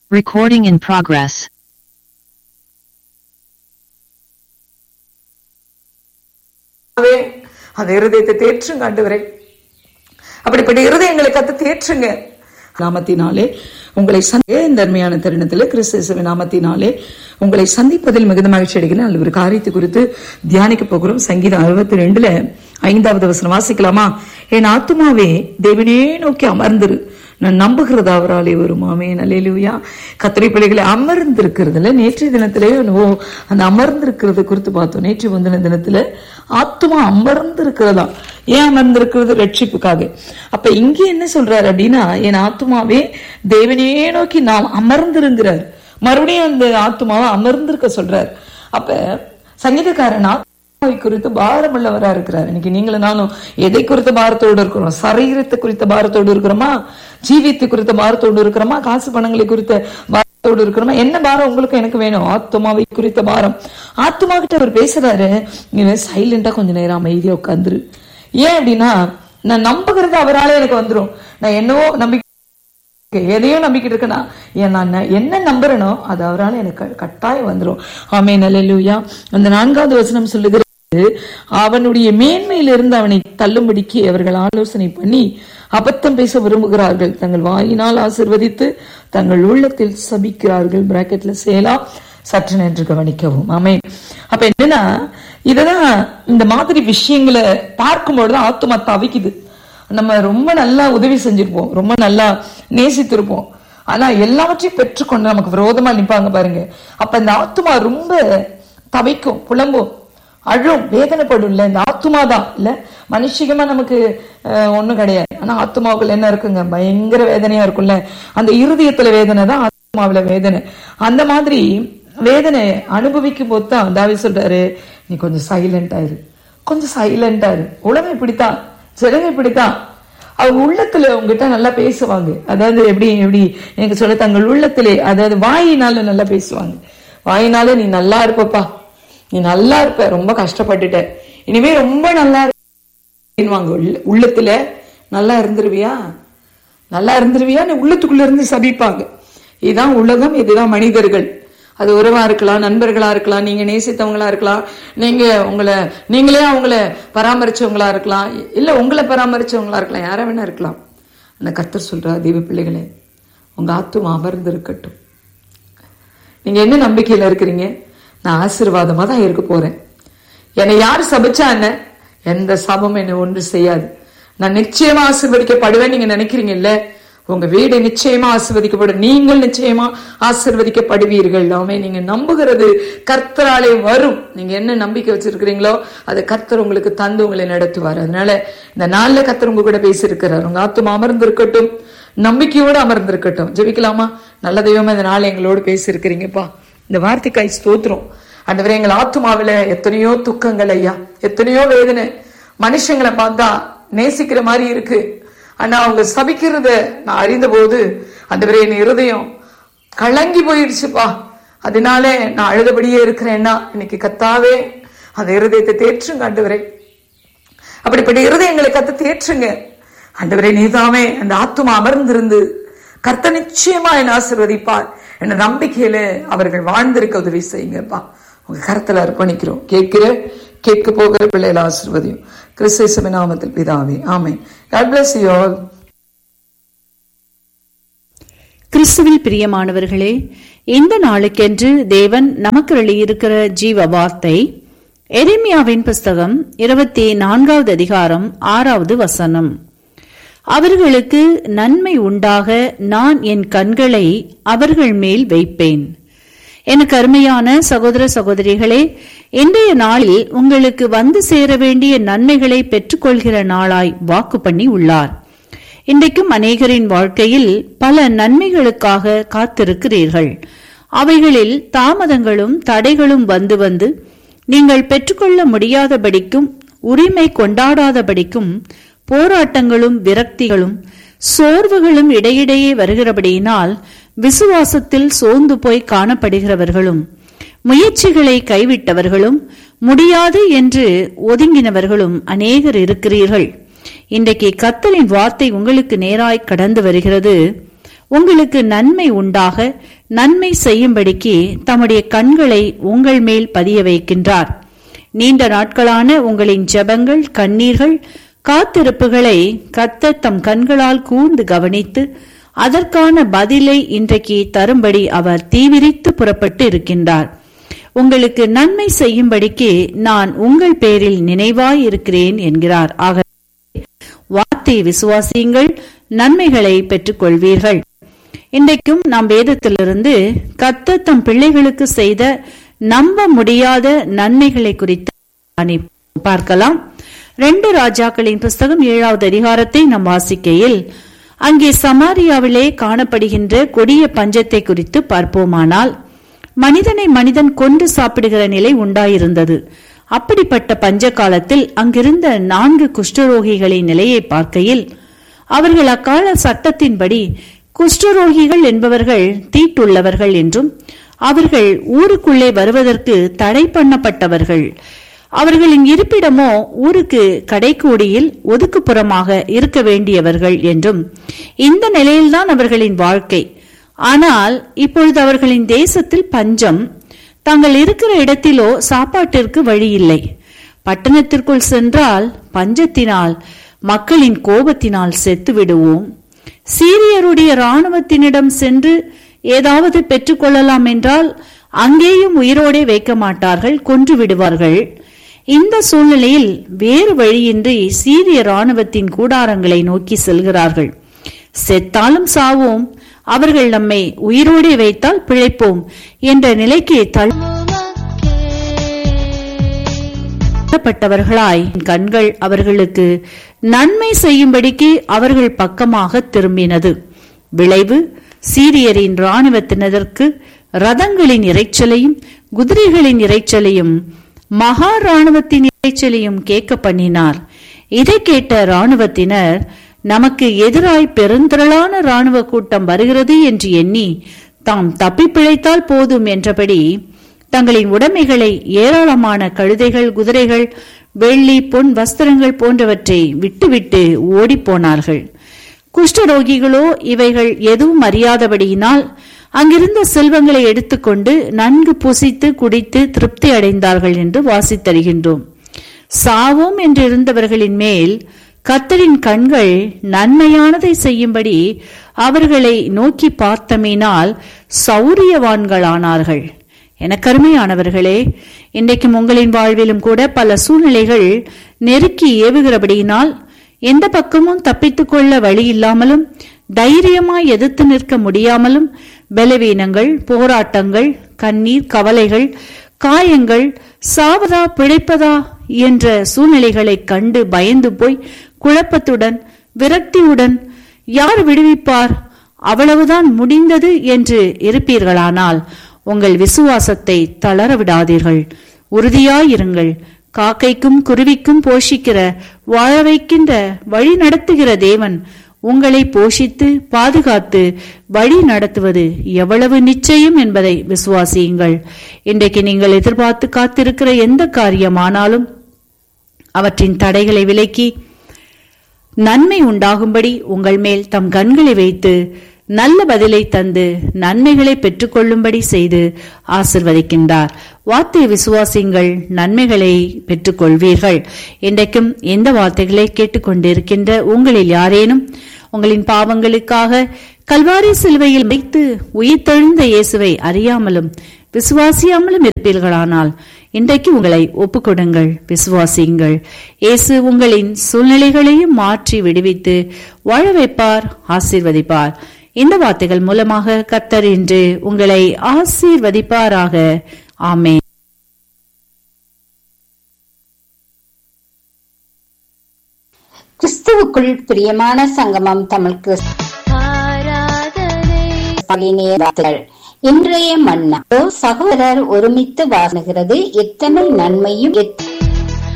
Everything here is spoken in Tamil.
Recording in progress. ஆகவே, அந்த இருதயத்தை தேற்றுங்க ஆண்டவரே அப்படிப்பட்ட இருதயங்களை கத்து தேற்றுங்க நாமத்தினாலே உங்களை சந்தி இந்த அருமையான தருணத்தில் கிறிஸ்துவ நாமத்தினாலே உங்களை சந்திப்பதில் மிகுந்த மகிழ்ச்சி அடைகிறேன் அல்ல ஒரு காரியத்தை குறித்து தியானிக்க போகிறோம் சங்கீதம் அறுபத்தி ரெண்டுல ஐந்தாவது வசனம் வாசிக்கலாமா என் ஆத்துமாவே தேவனே நோக்கி அமர்ந்திரு நான் நம்புகிறது அவராலே வருமாமே நல்லேலுயா கத்திரை பிள்ளைகளை அமர்ந்திருக்கிறதுல நேற்றைய தினத்திலே ஓ அந்த அமர்ந்திருக்கிறது குறித்து பார்த்தோம் நேற்று முந்தின தினத்துல ஆத்துமா அமர்ந்திருக்கிறதா ஏன் அமர்ந்திருக்கிறது ரட்சிப்புக்காக அப்ப இங்க என்ன சொல்றாரு அப்படின்னா என் ஆத்துமாவே தேவனே நோக்கி நாம் அமர்ந்திருங்கிறார் மறுபடியும் அந்த ஆத்துமாவை அமர்ந்திருக்க சொல்றார் அப்ப சங்கீதக்காரன் ஆத்மாவை குறித்து பாரம் உள்ளவரா இருக்கிறார் இன்னைக்கு நீங்களும் நானும் எதை குறித்த பாரத்தோடு இருக்கிறோம் சரீரத்தை குறித்த பாரத்தோடு இருக்கிறோமா ஜீவியத்தை குறித்த பாரத்தோடு இருக்கிறோமா காசு பணங்களை குறித்த பாரத்தோடு இருக்கிறோமா என்ன பாரம் உங்களுக்கு எனக்கு வேணும் ஆத்மாவை குறித்த பாரம் ஆத்மா கிட்ட அவர் பேசுறாரு நீ சைலண்டா கொஞ்ச நேரம் அமைதியா உட்காந்துரு ஏன் அப்படின்னா நான் நம்புகிறது அவராலே எனக்கு வந்துரும் நான் என்னவோ நம்பி எதையும் நம்பிக்கிட்டு இருக்கேனா ஏன் நான் ந- என்ன நம்புறேனோ அது அவரால் எனக்கு க- கட்டாயம் வந்துரும் ஆமே நல்லூயா அந்த நான்காவது வசனம் சொல்லுகிறது அவனுடைய மேன்மையிலிருந்து அவனை தள்ளும்படிக்கு அவர்கள் ஆலோசனை பண்ணி அபத்தம் பேச விரும்புகிறார்கள் தங்கள் வாயினால் ஆசிர்வதித்து தங்கள் உள்ளத்தில் சபிக்கிறார்கள் பிராக்கெட்ல சேலா சற்று நின்று கவனிக்கவும் ஆமே அப்ப என்னன்னா இததான் இந்த மாதிரி விஷயங்களை பார்க்கும்பொழுது ஆத்துமா தவிக்குது நம்ம ரொம்ப நல்லா உதவி செஞ்சிருப்போம் ரொம்ப நல்லா நேசித்திருப்போம் ஆனா எல்லாவற்றையும் பெற்றுக்கொண்டு நமக்கு விரோதமா நிப்பாங்க பாருங்க அப்ப இந்த ஆத்துமா ரொம்ப தவிக்கும் புலம்பும் அழும் வேதனைப்படும் இல்ல இந்த ஆத்துமா தான் இல்ல மனுஷிகமா நமக்கு அஹ், ஒண்ணும் கிடையாது ஆனா ஆத்துமாவுக்குள்ள என்ன இருக்குங்க பயங்கர வேதனையா இருக்கும்ல அந்த இருதயத்துல வேதனை தான் ஆத்மாவுல வேதனை அந்த மாதிரி வேதனை அனுபவிக்கும் போது தான் தாவி சொல்றாரு நீ கொஞ்சம் சைலண்டா இரு கொஞ்சம் சைலண்டா இரு உலகம் இப்படித்தான் ஜனங்க இப்படித்தான் அவங்க உள்ளத்துல உங்ககிட்ட நல்லா பேசுவாங்க அதாவது எப்படி எப்படி எனக்கு சொல்ல தங்கள் உள்ளத்திலே அதாவது வாயினால நல்லா பேசுவாங்க வாயினால நீ நல்லா இருப்பப்பா நீ நல்லா இருப்ப ரொம்ப கஷ்டப்பட்டுட்ட இனிமே ரொம்ப நல்லா இருவாங்க உள்ளத்துல நல்லா இருந்துருவியா நல்லா இருந்துருவியா நீ உள்ளத்துக்குள்ள இருந்து சபிப்பாங்க இதுதான் உலகம் இதுதான் மனிதர்கள் அது உறவா இருக்கலாம் நண்பர்களா இருக்கலாம் நீங்க நேசித்தவங்களா இருக்கலாம் நீங்க உங்களை நீங்களே அவங்கள பராமரிச்சவங்களா இருக்கலாம் இல்ல உங்களை பராமரிச்சவங்களா இருக்கலாம் யாரா வேணா இருக்கலாம் அந்த கர்த்தர் சொல்றா தெய்வ பிள்ளைகளே உங்க ஆத்துமா அமர்ந்து இருக்கட்டும் நீங்க என்ன நம்பிக்கையில இருக்கிறீங்க நான் ஆசீர்வாதமா தான் இருக்க போறேன் என்னை யார் சபிச்சா என்ன எந்த சாபமும் என்னை ஒன்று செய்யாது நான் நிச்சயமா ஆசீர்வதிக்கப்படுவேன் நீங்க நினைக்கிறீங்க இல்ல உங்க வீடு நிச்சயமா ஆசீர்வதிக்கப்படும் நீங்கள் நிச்சயமா ஆசீர்வதிக்கப்படுவீர்கள் ஆமே நீங்க நம்புகிறது கர்த்தராலே வரும் நீங்க என்ன நம்பிக்கை வச்சிருக்கிறீங்களோ அதை கர்த்தர் உங்களுக்கு தந்து உங்களை நடத்துவார் அதனால இந்த நாள்ல கர்த்தர் உங்க கூட பேசியிருக்கிறார் உங்க ஆத்துமா அமர்ந்து இருக்கட்டும் நம்பிக்கையோடு அமர்ந்திருக்கட்டும் ஜெபிக்கலாமா நல்ல தெய்வமா இந்த நாள் எங்களோடு பேசியிருக்கிறீங்கப்பா இந்த வார்த்தைக்காய் ஸ்தோத்திரம் ஆண்டவரே எங்கள் ஆத்துமாவில எத்தனையோ துக்கங்கள் ஐயா எத்தனையோ வேதனை மனுஷங்களை பார்த்தா நேசிக்கிற மாதிரி இருக்கு ஆனா அவங்க சபிக்கிறத நான் அறிந்த போது ஆண்டவரே என் இருதயம் கலங்கி போயிடுச்சுப்பா அதனாலே நான் அழுதபடியே இருக்கிறேன்னா இன்னைக்கு கத்தாவே அந்த இருதயத்தை தேற்றுங்க ஆண்டவரே அப்படிப்பட்ட இருதயங்களை கத்து தேற்றுங்க ஆண்டவரே நீதாமே அந்த ஆத்துமா அமர்ந்திருந்து கர்த்த நிச்சயமா என் ஆசிர்வதிப்பார் என்ற நம்பிக்கையில அவர்கள் வாழ்ந்திருக்க உதவி செய்யுங்கப்பா உங்க கருத்துல அர்ப்பணிக்கிறோம் கேட்கிற கேட்க போகிற பிள்ளைகள் ஆசிர்வதியும் கிறிஸ்தேசம நாமத்தில் பிதாவே ஆமென் God bless you all. கிறிஸ்துவில் பிரியமானவர்களே இந்த நாளுக்கென்று தேவன் நமக்கு எழுதியிருக்கிற ஜீவ வார்த்தை எரேமியாவின் புஸ்தகம் இருபத்தி நான்காவது அதிகாரம் ஆறாவது வசனம் அவர்களுக்கு நன்மை உண்டாக நான் என் கண்களை அவர்கள் மேல் வைப்பேன் எனக்கு அருமையான சகோதர சகோதரிகளே இன்றைய நாளில் உங்களுக்கு வந்து சேர வேண்டிய நன்மைகளை பெற்றுக்கொள்கிற நாளாய் வாக்கு பண்ணி உள்ளார் இன்றைக்கும் அநேகரின் வாழ்க்கையில் பல நன்மைகளுக்காக காத்திருக்கிறீர்கள் அவைகளில் தாமதங்களும் தடைகளும் வந்து வந்து நீங்கள் பெற்றுக்கொள்ள முடியாதபடிக்கும் உரிமை கொண்டாடாதபடிக்கும் போராட்டங்களும் விரக்திகளும் சோர்வுகளும் இடையிடையே வருகிறபடியினால் விசுவாசத்தில் சோர்ந்து போய் காணப்படுகிறவர்களும் முயற்சிகளை கைவிட்டவர்களும் முடியாது என்று ஒதுங்கினவர்களும் அநேகர் இருக்கிறீர்கள் இன்றைக்கு கத்தரின் வார்த்தை உங்களுக்கு நேராய் கடந்து வருகிறது உங்களுக்கு நன்மை உண்டாக நன்மை செய்யும்படிக்கு தம்முடைய கண்களை உங்கள் மேல் பதிய வைக்கின்றார் நீண்ட நாட்களான உங்களின் ஜெபங்கள் கண்ணீர்கள் காத்திருப்புகளை கத்த தம் கண்களால் கூர்ந்து கவனித்து அதற்கான பதிலை இன்றைக்கு தரும்படி அவர் தீவிரித்து புறப்பட்டு இருக்கின்றார் உங்களுக்கு நன்மை செய்யும்படிக்கு நான் உங்கள் பேரில் நினைவாய் இருக்கிறேன் என்கிறார் ஆக வார்த்தை விசுவாசியுங்கள் நன்மைகளை பெற்றுக்கொள்வீர்கள் இன்றைக்கும் நாம் வேதத்திலிருந்து கத்த தம் பிள்ளைகளுக்கு செய்த நம்ப முடியாத நன்மைகளை குறித்து அனி- பார்க்கலாம் ரெண்டு ராஜாக்களின் புஸ்தகம் ஏழாவது அதிகாரத்தை நாம் வாசிக்கையில் அங்கே சமாரியாவிலே காணப்படுகின்ற கொடிய பஞ்சத்தை குறித்து பார்ப்போமானால் மனிதனை மனிதன் கொண்டு சாப்பிடுகிற நிலை உண்டாயிருந்தது அப்படிப்பட்ட பஞ்ச காலத்தில் அங்கிருந்த நான்கு குஷ்டரோகிகளின் நிலையை பார்க்கையில் அவர்கள் அக்கால சட்டத்தின்படி குஷ்டரோகிகள் என்பவர்கள் தீட்டுள்ளவர்கள் என்றும் அவர்கள் ஊருக்குள்ளே வருவதற்கு தடை பண்ணப்பட்டவர்கள் அவர்களின் இருப்பிடமோ ஊருக்கு கடைக்கோடியில் ஒதுக்குப்புறமாக இருக்க வேண்டியவர்கள் என்றும் இந்த நிலையில்தான் அவர்களின் வாழ்க்கை ஆனால் இப்பொழுது அவர்களின் தேசத்தில் பஞ்சம் தாங்கள் இருக்கிற இடத்திலோ சாப்பாட்டிற்கு வழி இல்லை பட்டணத்திற்குள் சென்றால் பஞ்சத்தினால் மக்களின் கோபத்தினால் செத்து விடுவோம் சீரியருடைய இராணுவத்தினிடம் சென்று ஏதாவது பெற்றுக்கொள்ளலாம் என்றால் அங்கேயும் உயிரோடே வைக்க மாட்டார்கள் கொன்று விடுவார்கள் இந்த சூழ்நிலையில் வேறு வழியின்றி சீரிய இராணுவத்தின் கூடாரங்களை நோக்கி செல்கிறார்கள் செத்தாலும் சாவோம் அவர்கள் நம்மை உயிரோடே வைத்தால் பிழைப்போம் என்ற நிலைக்கு தள்ளப்பட்டவர்களாய் கண்கள் அவர்களுக்கு நன்மை செய்யும்படிக்கு அவர்கள் பக்கமாக திரும்பினது விளைவு சீரியரின் இராணுவத்தினருக்கு ரதங்களின் இரைச்சலையும் குதிரைகளின் இரைச்சலையும் மகா இராணுவத்தின் இரைச்சலையும் கேட்க பண்ணினார் இதை கேட்ட இராணுவத்தினர் நமக்கு எதிராய் பெருந்திரளான இராணுவ கூட்டம் வருகிறது என்று எண்ணி தாம் தப்பி பிழைத்தால் போதும் என்றபடி தங்களின் உடைமைகளை ஏராளமான கழுதைகள் குதிரைகள் வெள்ளி பொன் வஸ்திரங்கள் போன்றவற்றை விட்டுவிட்டு ஓடிப்போனார்கள் குஷ்டரோகிகளோ இவைகள் எதுவும் அறியாதபடியினால் அங்கிருந்த செல்வங்களை எடுத்துக்கொண்டு நன்கு புசித்து குடித்து திருப்தி அடைந்தார்கள் என்று வாசித்தருகின்றோம் சாவோம் என்று இருந்தவர்களின் மேல் கத்தரின் கண்கள் நன்மையானதை செய்யும்படி அவர்களை நோக்கி பார்த்தமினால் சௌரியவான்களானார்கள் எனக்கருமையானவர்களே இன்றைக்கும் உங்களின் வாழ்விலும் கூட பல சூழ்நிலைகள் நெருக்கி ஏவுகிறபடியினால் எந்த பக்கமும் தப்பித்துக் கொள்ள வழி இல்லாமலும் தைரியமாய் எதிர்த்து நிற்க முடியாமலும் பலவீனங்கள் போராட்டங்கள் கண்ணீர் கவலைகள் காயங்கள் சாவதா பிழைப்பதா என்ற சூழ்நிலைகளைக் கண்டு பயந்து போய் குழப்பத்துடன் விரக்தியுடன் யார் விடுவிப்பார் அவ்வளவுதான் முடிந்தது என்று இருப்பீர்களானால் உங்கள் விசுவாசத்தை தளர விடாதீர்கள் உறுதியாயிருங்கள் காக்கைக்கும் குருவிக்கும் போஷிக்கிற வாழ வைக்கின்ற வழி நடத்துகிற தேவன் உங்களை போஷித்து பாதுகாத்து வழி நடத்துவது எவ்வளவு நிச்சயம் என்பதை விசுவாசியுங்கள் இன்றைக்கு நீங்கள் எதிர்பார்த்து காத்திருக்கிற எந்த காரியமானாலும் அவற்றின் தடைகளை விலக்கி நன்மை உண்டாகும்படி உங்கள் மேல் தம் கண்களை வைத்து நல்ல பதிலை தந்து நன்மைகளை பெற்றுக்கொள்ளும்படி செய்து ஆசிர்வதிக்கின்றார் வார்த்தை விசுவாசிங்கள் நன்மைகளை பெற்றுக்கொள்வீர்கள் இன்றைக்கும் எந்த வார்த்தைகளை கேட்டுக்கொண்டிருக்கின்ற உங்களில் யாரேனும் உங்களின் பாவங்களுக்காக கல்வாரி சிலுவையில் வைத்து உயிர்த்தெழுந்த இயேசுவை அறியாமலும் விசுவாசியாமலும் இருப்பீர்களானால் இன்றைக்கு உங்களை ஒப்புக்கொடுங்கள் விசுவாசியுங்கள் இயேசு உங்களின் சூழ்நிலைகளையும் மாற்றி விடுவித்து வாழ வைப்பார் ஆசீர்வதிப்பார் இந்த வார்த்தைகள் மூலமாக கத்தர் இன்று உங்களை ஆசீர்வதிப்பாராக ஆமென் கிறிஸ்துவுக்குள் பிரியமான சங்கமம் தமிழ் கிறிஸ்து வார்த்தைகள் இன்றைய மன்னா சகோதரர் ஒருமித்து வாசுகிறது எத்தனை நன்மையும் எத்தனை